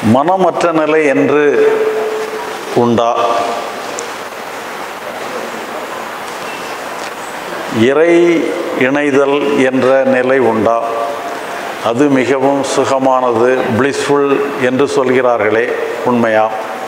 மனமற்ற நிலை என்று உண்டா இறை இணைதல் என்ற நிலை உண்டா அது மிகவும் சுகமானது பிளிஸ்ஃபுல் என்று சொல்கிறார்களே உண்மையா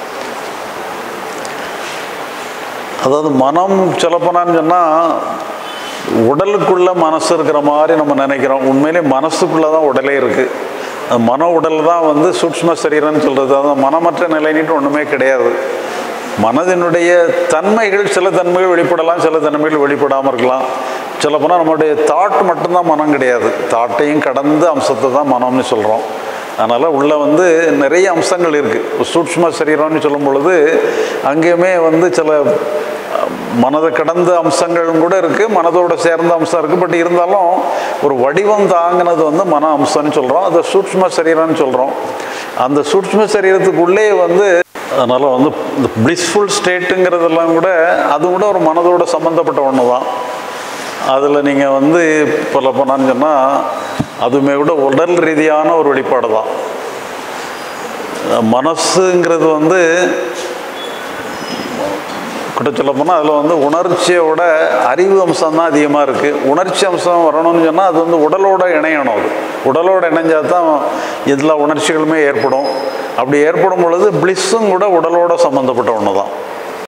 அதாவது மனம் சொல்லப்போனான்னு சொன்னால் உடலுக்குள்ள மனசு இருக்கிற மாதிரி நம்ம நினைக்கிறோம் உண்மையிலே மனசுக்குள்ளே தான் உடலே இருக்குது அந்த மன உடல் தான் வந்து சூக்ஷ்ம சரீரம்னு சொல்கிறது அந்த மனமற்ற நிலைன்னுட்டு ஒன்றுமே கிடையாது மனதினுடைய தன்மைகள் சில தன்மைகள் வெளிப்படலாம் சில தன்மைகள் வெளிப்படாமல் இருக்கலாம் சொல்லப்போனால் நம்மளுடைய தாட் மட்டும்தான் மனம் கிடையாது தாட்டையும் கடந்த அம்சத்தை தான் மனம்னு சொல்கிறோம் அதனால் உள்ளே வந்து நிறைய அம்சங்கள் இருக்குது சூக்ஷ்ம சரீரம்னு சொல்லும் பொழுது அங்கேயுமே வந்து சில மனதை கடந்த அம்சங்களும் கூட இருக்குது மனதோட சேர்ந்த அம்சம் இருக்குது பட் இருந்தாலும் ஒரு வடிவம் தாங்கினது வந்து மன அம்சம்னு சொல்கிறோம் அதை சூக்ஷ்ம சரீரம்னு சொல்கிறோம் அந்த சூக்ஷ்ம சரீரத்துக்குள்ளே வந்து அதனால் வந்து இந்த பிளிஸ்ஃபுல் ஸ்டேட்டுங்கிறதெல்லாம் கூட அது கூட ஒரு மனதோட சம்மந்தப்பட்ட ஒன்று தான் அதில் நீங்கள் வந்து சொல்ல போனான்னு சொன்னால் அதுவுமே கூட உடல் ரீதியான ஒரு வெளிப்பாடு தான் மனசுங்கிறது வந்து கிட்ட சொல்ல போனால் அதில் வந்து உணர்ச்சியோட அறிவு அம்சம் தான் அதிகமாக இருக்குது உணர்ச்சி அம்சம் வரணும்னு சொன்னால் அது வந்து உடலோட இணையணும் அது உடலோட இணைஞ்சால் தான் எல்லா உணர்ச்சிகளுமே ஏற்படும் அப்படி ஏற்படும் பொழுது பிளிஸ்ஸும் கூட உடலோட சம்மந்தப்பட்ட ஒன்று தான்